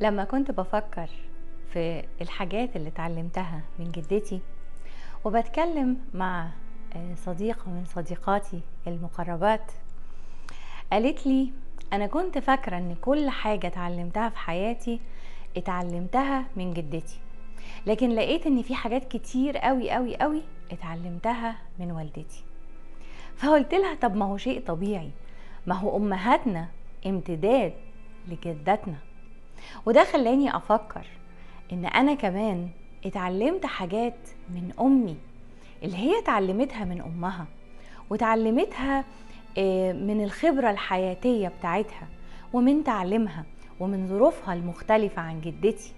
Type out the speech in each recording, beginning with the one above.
لما كنت بفكر في الحاجات اللي اتعلمتها من جدتي وبتكلم مع آه، صديقة من صديقاتي المقربات قالت لي أنا كنت فاكرة إن كل حاجة اتعلمتها في حياتي اتعلمتها من جدتي لكن لقيت إن في حاجات كتير قوي قوي قوي اتعلمتها من والدتي فقلت لها طب ما هو شيء طبيعي ما هو أمهاتنا امتداد لجداتنا وده خلاني أفكر إن أنا كمان اتعلمت حاجات من أمي اللي هي اتعلمتها من أمها وتعلمتها آه، من الخبرة الحياتية بتاعتها ومن تعليمها ومن ظروفها المختلفة عن جدتي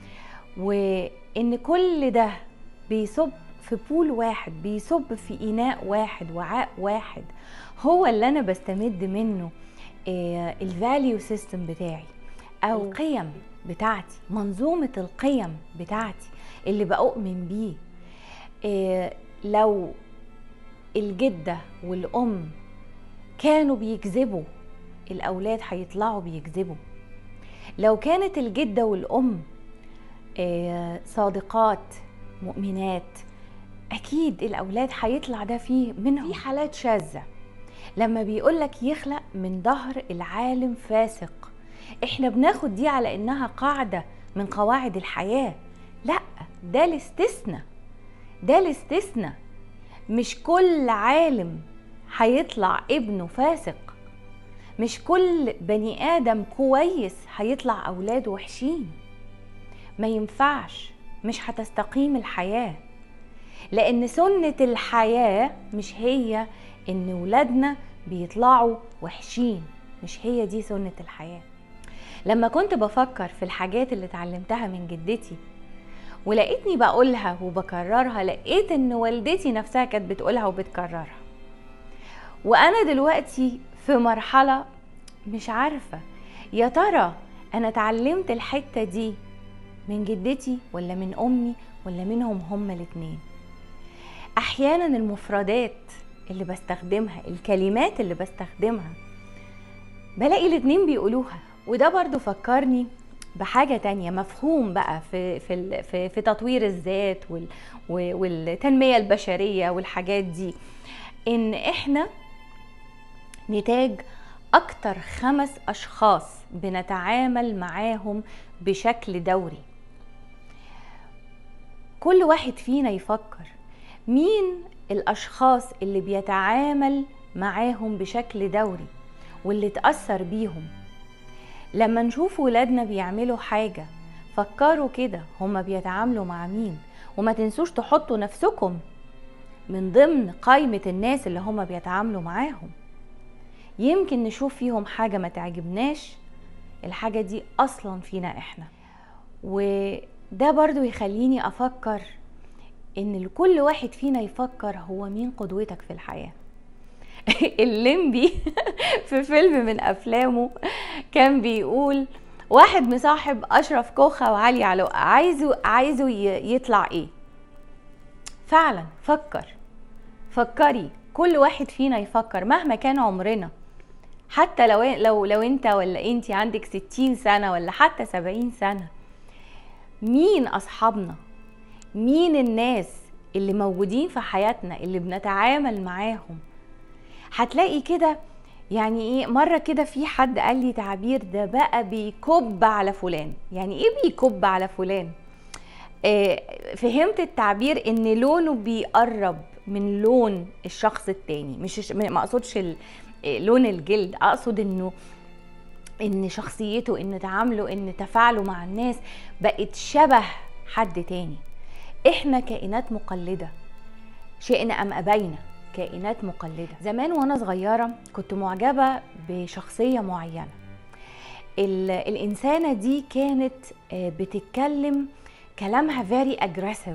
وإن كل ده بيصب في بول واحد بيصب في إناء واحد وعاء واحد هو اللي أنا بستمد منه الفاليو سيستم بتاعي أو القيم بتاعتي منظومة القيم بتاعتي اللي بأؤمن بيه آه، لو الجدة والأم كانوا بيكذبوا الأولاد هيطلعوا بيكذبوا لو كانت الجدة والأم آه، صادقات مؤمنات أكيد الأولاد هيطلع ده فيه منهم في حالات شاذة لما بيقولك يخلق من ظهر العالم فاسق احنا بناخد دي على انها قاعدة من قواعد الحياة لا ده الاستثناء ده الاستثناء مش كل عالم هيطلع ابنه فاسق مش كل بني ادم كويس هيطلع اولاده وحشين ما ينفعش مش هتستقيم الحياه لان سنه الحياه مش هي ان ولادنا بيطلعوا وحشين مش هي دي سنه الحياه لما كنت بفكر في الحاجات اللي اتعلمتها من جدتي ولقيتني بقولها وبكررها لقيت ان والدتي نفسها كانت بتقولها وبتكررها وانا دلوقتي في مرحله مش عارفه يا ترى انا اتعلمت الحته دي من جدتي ولا من امي ولا منهم هما الاتنين احيانا المفردات اللي بستخدمها الكلمات اللي بستخدمها بلاقي الاتنين بيقولوها وده برضو فكرني بحاجه تانية مفهوم بقى في في ال- في, في تطوير الذات وال و- والتنميه البشريه والحاجات دي ان احنا نتاج اكتر خمس اشخاص بنتعامل معاهم بشكل دوري كل واحد فينا يفكر مين الاشخاص اللي بيتعامل معاهم بشكل دوري واللي اتاثر بيهم لما نشوف ولادنا بيعملوا حاجة فكروا كده هما بيتعاملوا مع مين وما تنسوش تحطوا نفسكم من ضمن قائمة الناس اللي هما بيتعاملوا معاهم يمكن نشوف فيهم حاجة ما تعجبناش الحاجة دي أصلا فينا إحنا وده برضو يخليني أفكر إن كل واحد فينا يفكر هو مين قدوتك في الحياة الليمبي في فيلم من افلامه كان بيقول واحد مصاحب اشرف كوخه وعلي علوقه عايزه عايزه ي- يطلع ايه فعلا فكر فكري كل واحد فينا يفكر مهما كان عمرنا حتى لو لو لو انت ولا انت عندك ستين سنه ولا حتى سبعين سنه مين اصحابنا مين الناس اللي موجودين في حياتنا اللي بنتعامل معاهم هتلاقي كده يعني ايه مره كده في حد قال لي تعبير ده بقى بيكب على فلان يعني ايه بيكب على فلان آه فهمت التعبير ان لونه بيقرب من لون الشخص التاني مش ما اقصدش ال- آه، لون الجلد اقصد انه ان شخصيته ان تعامله ان تفاعله مع الناس بقت شبه حد تاني احنا كائنات مقلده شئنا ام ابينا كائنات مقلده زمان وانا صغيره كنت معجبه بشخصيه معينه ال- الانسانه دي كانت آه، بتتكلم كلامها فيري اجريسيف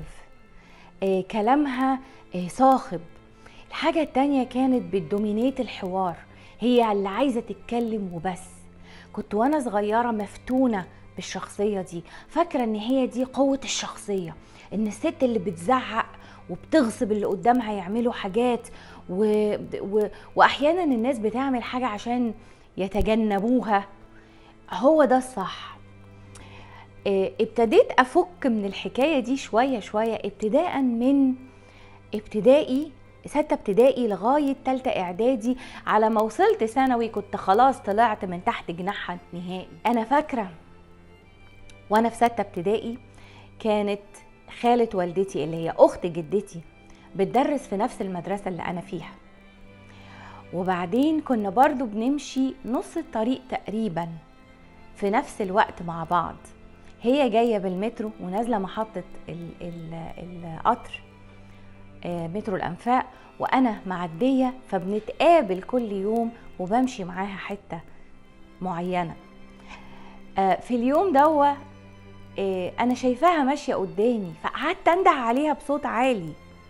كلامها آه، صاخب الحاجه التانية كانت بتدومينيت الحوار هي اللي عايزه تتكلم وبس كنت وانا صغيره مفتونه بالشخصيه دي فاكره ان هي دي قوه الشخصيه ان الست اللي بتزعق وبتغصب اللي قدامها يعملوا حاجات و... و... واحيانا الناس بتعمل حاجه عشان يتجنبوها هو ده الصح آه، ابتديت افك من الحكايه دي شويه شويه ابتداء من ابتدائي ستة ابتدائي لغاية تالتة إعدادي على ما وصلت ثانوي كنت خلاص طلعت من تحت جناحها نهائي أنا فاكرة وأنا في ستة ابتدائي كانت خالة والدتي اللي هي أخت جدتي بتدرس في نفس المدرسة اللي أنا فيها وبعدين كنا برضو بنمشي نص الطريق تقريبا في نفس الوقت مع بعض هي جاية بالمترو ونازلة محطة القطر آه، مترو الأنفاق وأنا معدية فبنتقابل كل يوم وبمشي معاها حتة معينة آه، في اليوم دوا آه، أنا شايفاها ماشية قدامي فقعدت أنده عليها بصوت عالي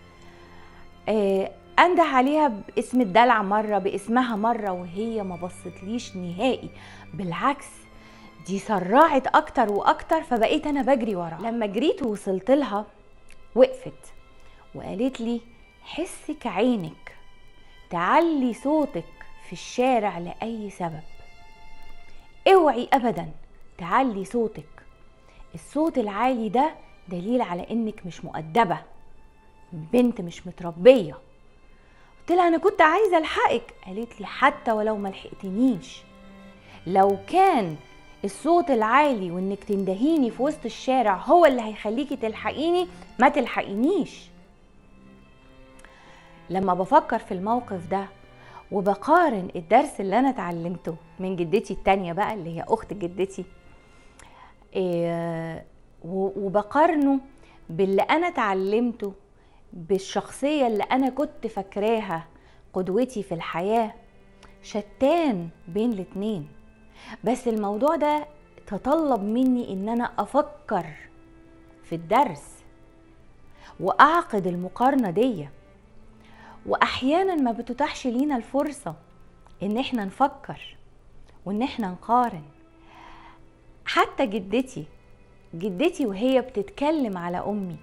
انده عليها باسم الدلع مره باسمها مره وهي ما بصتليش نهائي بالعكس دي سرعت اكتر واكتر فبقيت انا بجري وراها لما جريت ووصلت لها وقفت وقالت لي حسك عينك تعلي صوتك في الشارع لاي سبب اوعي ابدا تعلي صوتك الصوت العالي ده دليل على انك مش مؤدبه بنت مش متربيه قلت لها انا كنت عايزه الحقك قالت لي حتى ولو ما لحقتنيش لو كان الصوت العالي وانك تندهيني في وسط الشارع هو اللي هيخليكي تلحقيني ما تلحقينيش لما بفكر في الموقف ده وبقارن الدرس اللي انا اتعلمته من جدتي التانية بقى اللي هي اخت جدتي إيه وبقارنه باللي انا اتعلمته بالشخصية اللي أنا كنت فاكراها قدوتي في الحياة شتان بين الاتنين بس الموضوع ده تطلب مني ان انا افكر في الدرس واعقد المقارنة دي واحيانا ما بتتاحش لينا الفرصة ان احنا نفكر وان احنا نقارن حتى جدتي جدتي وهي بتتكلم على امي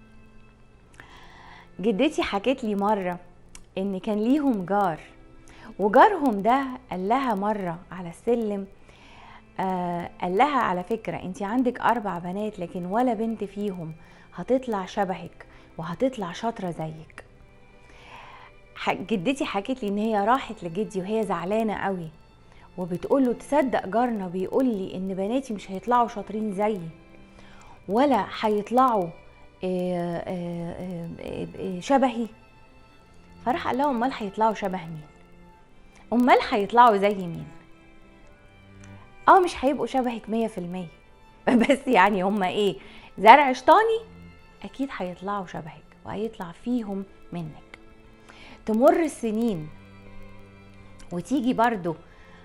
جدتي حكت لي مرة ان كان ليهم جار وجارهم ده قال لها مرة على السلم آه قال لها على فكرة انت عندك اربع بنات لكن ولا بنت فيهم هتطلع شبهك وهتطلع شاطرة زيك جدتي حكت لي ان هي راحت لجدي وهي زعلانة قوي وبتقول له تصدق جارنا بيقول لي ان بناتي مش هيطلعوا شاطرين زيي ولا هيطلعوا آه، آه، آه، شبهي فراح قال لهم امال هيطلعوا شبه مين امال هيطلعوا زي مين اه مش هيبقوا شبهك مية في المية بس يعني هما ايه زرع شطاني اكيد هيطلعوا شبهك وهيطلع فيهم منك تمر السنين وتيجي برضو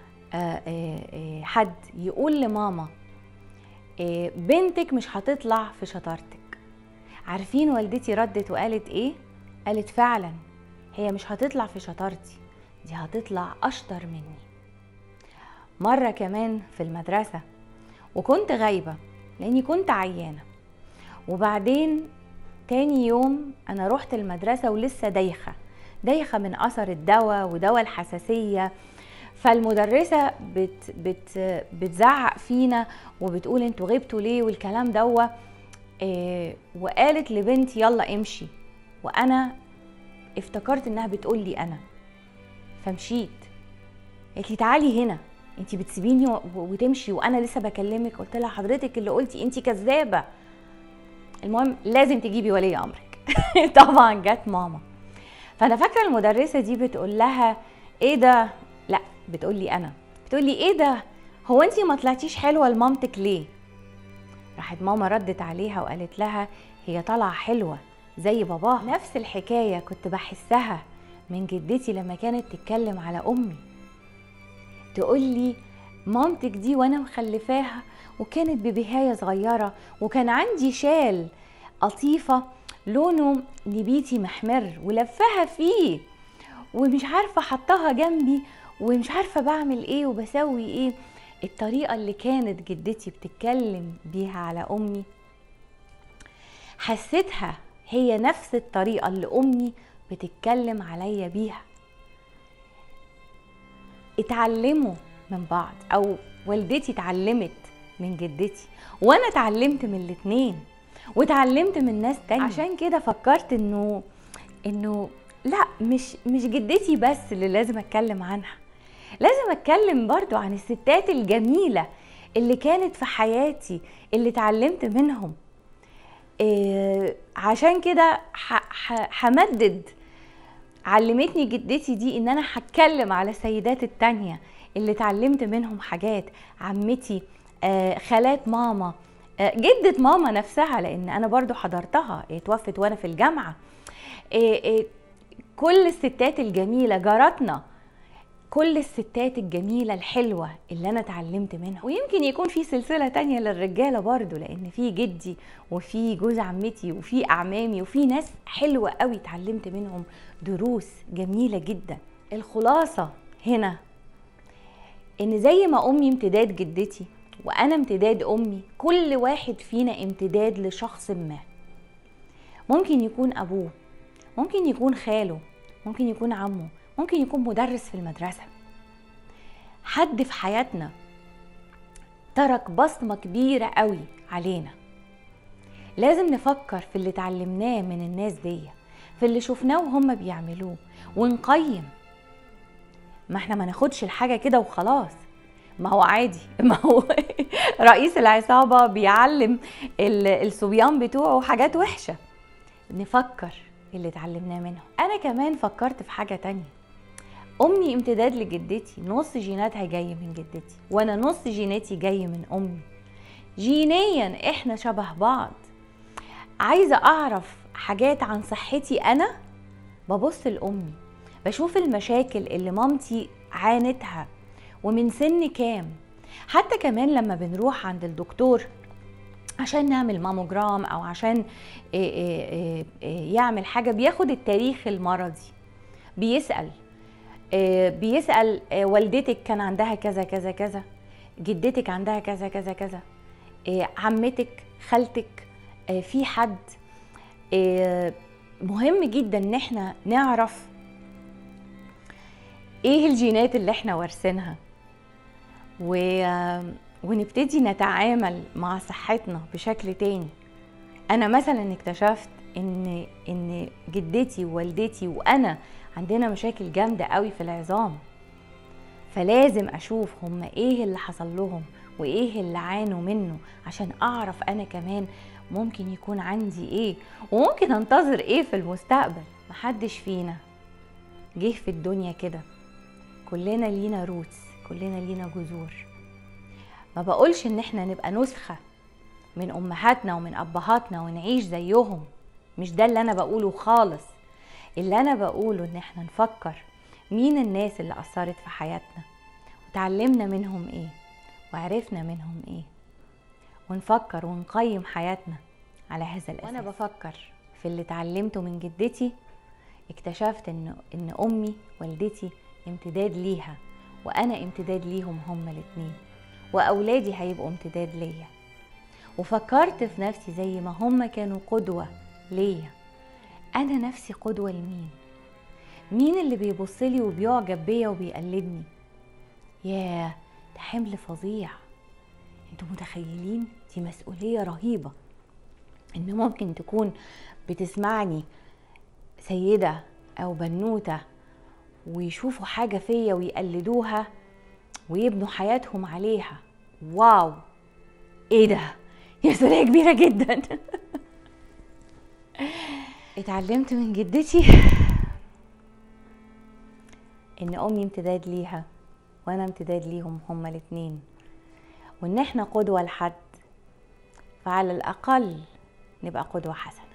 حد يقول لماما بنتك مش هتطلع في شطارتك عارفين والدتي ردت وقالت ايه قالت فعلا هي مش هتطلع في شطارتي دي هتطلع اشطر مني مره كمان في المدرسه وكنت غايبه لاني كنت عيانه وبعدين تاني يوم انا رحت المدرسه ولسه دايخه دايخه من اثر الدواء ودواء الحساسيه فالمدرسه بت بت بتزعق فينا وبتقول انتوا غبتوا ليه والكلام دوا إيه وقالت لبنتي يلا امشي وانا افتكرت انها بتقول لي انا فمشيت قالت لي تعالي هنا انت بتسيبيني وتمشي وانا لسه بكلمك قلت لها حضرتك اللي قلتي انت كذابه المهم لازم تجيبي ولي امرك طبعا جت ماما فانا فاكره المدرسه دي بتقول لها ايه ده لا بتقول لي انا بتقول لي ايه ده هو انت ما طلعتيش حلوه لمامتك ليه راحت ماما ردت عليها وقالت لها هي طالعه حلوه زي باباها نفس الحكايه كنت بحسها من جدتي لما كانت تتكلم على امي تقول لي مامتك دي وانا مخلفاها وكانت ببهايه صغيره وكان عندي شال قطيفه لونه نبيتي محمر ولفها فيه ومش عارفه حطها جنبي ومش عارفه بعمل ايه وبسوي ايه الطريقة اللي كانت جدتي بتتكلم بيها على أمي حسيتها هي نفس الطريقة اللي أمي بتتكلم عليا بيها اتعلموا من بعض أو والدتي اتعلمت من جدتي وانا اتعلمت من الاتنين واتعلمت من ناس تانية عشان كده فكرت انه انه لا مش مش جدتي بس اللي لازم اتكلم عنها لازم اتكلم برضو عن الستات الجميلة اللي كانت في حياتي اللي اتعلمت منهم إيه عشان كده همدد علمتني جدتي دي ان انا هتكلم على السيدات التانية اللي اتعلمت منهم حاجات عمتي آه خالات ماما آه جدة ماما نفسها لان انا برضو حضرتها اتوفت وانا في الجامعة آه كل الستات الجميلة جارتنا كل الستات الجميلة الحلوة اللي أنا اتعلمت منها ويمكن يكون في سلسلة تانية للرجالة برضو لأن في جدي وفي جوز عمتي وفي أعمامي وفي ناس حلوة قوي اتعلمت منهم دروس جميلة جدا الخلاصة هنا إن زي ما أمي امتداد جدتي وأنا امتداد أمي كل واحد فينا امتداد لشخص ما ممكن يكون أبوه ممكن يكون خاله ممكن يكون عمه ممكن يكون مدرس في المدرسة حد في حياتنا ترك بصمة كبيرة قوي علينا لازم نفكر في اللي اتعلمناه من الناس دي في اللي شفناه وهم بيعملوه ونقيم ما احنا ما ناخدش الحاجة كده وخلاص ما هو عادي ما هو رئيس العصابة بيعلم الصبيان بتوعه حاجات وحشة نفكر اللي اتعلمناه منهم انا كمان فكرت في حاجة تانية امي امتداد لجدتي نص جيناتها جاي من جدتي وانا نص جيناتي جاي من امي جينيا احنا شبه بعض عايزه اعرف حاجات عن صحتي انا ببص لامي بشوف المشاكل اللي مامتي عانتها ومن سن كام حتى كمان لما بنروح عند الدكتور عشان نعمل ماموجرام او عشان يعمل حاجه بياخد التاريخ المرضي بيسال بيسال والدتك كان عندها كذا كذا كذا جدتك عندها كذا كذا كذا عمتك خالتك في حد مهم جدا ان احنا نعرف ايه الجينات اللي احنا وارثينها و... ونبتدي نتعامل مع صحتنا بشكل تاني انا مثلا اكتشفت ان ان جدتي ووالدتي وانا عندنا مشاكل جامده قوي في العظام فلازم اشوف هم ايه اللي حصل لهم وايه اللي عانوا منه عشان اعرف انا كمان ممكن يكون عندي ايه وممكن انتظر ايه في المستقبل محدش فينا جه في الدنيا كده كلنا لينا روتس كلنا لينا جذور ما بقولش ان احنا نبقى نسخه من امهاتنا ومن ابهاتنا ونعيش زيهم مش ده اللي انا بقوله خالص اللي انا بقوله ان احنا نفكر مين الناس اللي اثرت في حياتنا وتعلمنا منهم ايه وعرفنا منهم ايه ونفكر ونقيم حياتنا على هذا الاساس وانا بفكر في اللي اتعلمته من جدتي اكتشفت ان ان امي والدتي امتداد ليها وانا امتداد ليهم هما الاتنين واولادي هيبقوا امتداد ليا وفكرت في نفسي زي ما هما كانوا قدوه ليا انا نفسي قدوه لمين مين اللي بيبص لي وبيعجب بيا وبيقلدني ياه ده حمل فظيع انتوا متخيلين دي مسؤوليه رهيبه ان ممكن تكون بتسمعني سيده او بنوته ويشوفوا حاجه فيا ويقلدوها ويبنوا حياتهم عليها واو ايه ده مسؤوليه كبيره جدا اتعلمت من جدتي ان امي امتداد ليها وانا امتداد ليهم هما الاتنين وان احنا قدوة لحد فعلى الاقل نبقى قدوة حسنة